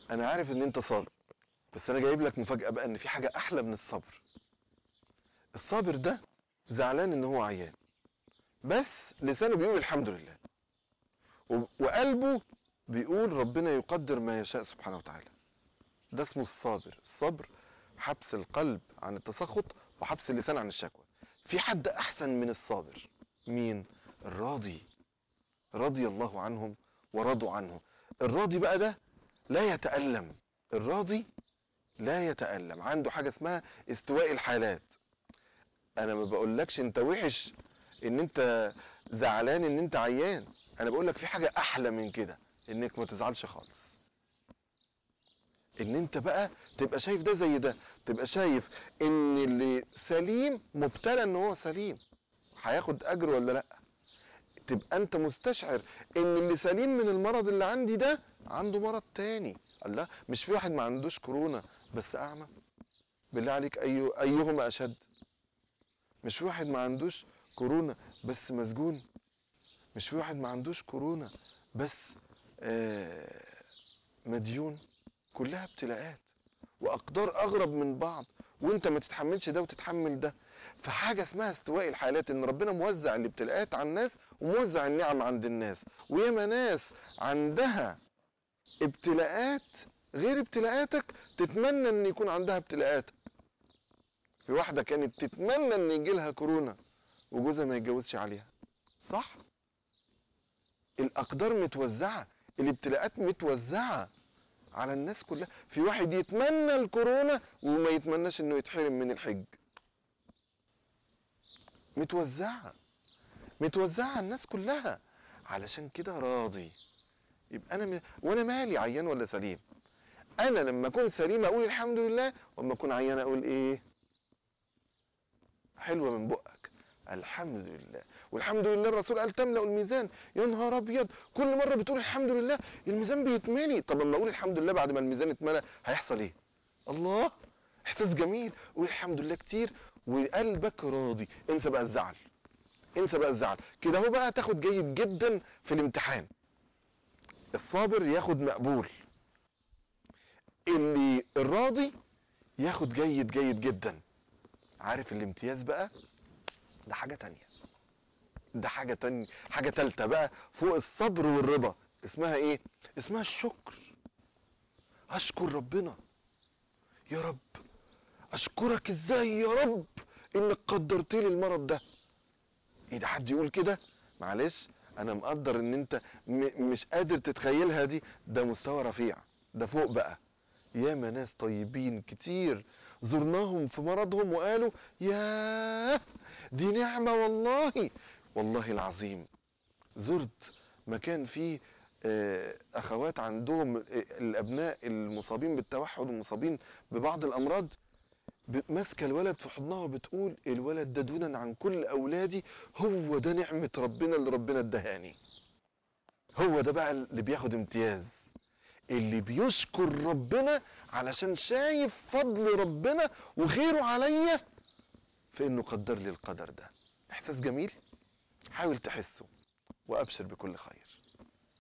انا عارف ان انت صابر بس انا جايب لك مفاجأة بقى ان في حاجة احلى من الصبر الصابر ده زعلان ان هو عيان بس لسانه بيقول الحمد لله و- وقلبه بيقول ربنا يقدر ما يشاء سبحانه وتعالى ده اسمه الصابر الصبر حبس القلب عن التسخط وحبس اللسان عن الشكوى في حد احسن من الصابر مين الراضي رضي الله عنهم ورضوا عنه الراضي بقى ده لا يتألم الراضي لا يتألم عنده حاجة اسمها استواء الحالات انا ما بقولكش انت وحش ان انت زعلان ان انت عيان انا بقولك في حاجة احلى من كده انك ما تزعلش خالص ان انت بقى تبقى شايف ده زي ده تبقى شايف ان اللي سليم مبتلى ان هو سليم هياخد اجر ولا لا تبقى انت مستشعر ان اللي سليم من المرض اللي عندي ده عنده مرض تاني الله مش في واحد ما عندوش كورونا بس اعمى بالله عليك أي ايهما اشد مش في واحد ما عندوش كورونا بس مسجون مش في واحد ما عندوش كورونا بس آه مديون كلها ابتلاءات واقدار اغرب من بعض وانت ما تتحملش ده وتتحمل ده فحاجه اسمها استواء الحالات ان ربنا موزع الابتلاءات على الناس وموزع النعم عند الناس وياما ناس عندها ابتلاءات غير ابتلاءاتك تتمنى ان يكون عندها ابتلاءاتك في واحده كانت تتمنى ان يجي لها كورونا وجوزها ما يتجوزش عليها صح الاقدار متوزعه الابتلاءات متوزعه على الناس كلها في واحد يتمنى الكورونا وما يتمناش انه يتحرم من الحج متوزعه متوزعه على الناس كلها علشان كده راضي يبقى انا م... وانا مالي عيان ولا سليم انا لما اكون سليم اقول الحمد لله ولما اكون عيان اقول ايه حلوه من بقك الحمد لله والحمد لله الرسول قال تملا الميزان يا نهار ابيض كل مره بتقول الحمد لله الميزان بيتملي طب لما اقول الحمد لله بعد ما الميزان اتملى هيحصل ايه الله احساس جميل قول الحمد لله كتير وقلبك راضي انسى بقى الزعل انسى بقى الزعل كده اهو بقى تاخد جيد جدا في الامتحان الصابر ياخد مقبول اللي الراضي ياخد جيد جيد جدا عارف الامتياز بقى ده حاجة تانية ده حاجة تانية حاجة تالتة بقى فوق الصبر والرضا اسمها ايه اسمها الشكر اشكر ربنا يا رب اشكرك ازاي يا رب انك قدرت لي المرض ده ايه ده حد يقول كده معلش انا مقدر ان انت م- مش قادر تتخيلها دي ده مستوى رفيع ده فوق بقى ياما ناس طيبين كتير زرناهم في مرضهم وقالوا ياه دي نعمة والله والله العظيم زرت مكان فيه آه، اخوات عندهم آه، الابناء المصابين بالتوحد والمصابين ببعض الامراض ب- ماسكه الولد في حضنها وبتقول الولد ده دونا عن كل اولادي هو ده نعمه ربنا اللي ربنا ادهاني هو ده بقى اللي بياخد امتياز اللي بيشكر ربنا علشان شايف فضل ربنا وخيره عليا في انه قدر لي القدر ده احساس جميل حاول تحسه وابشر بكل خير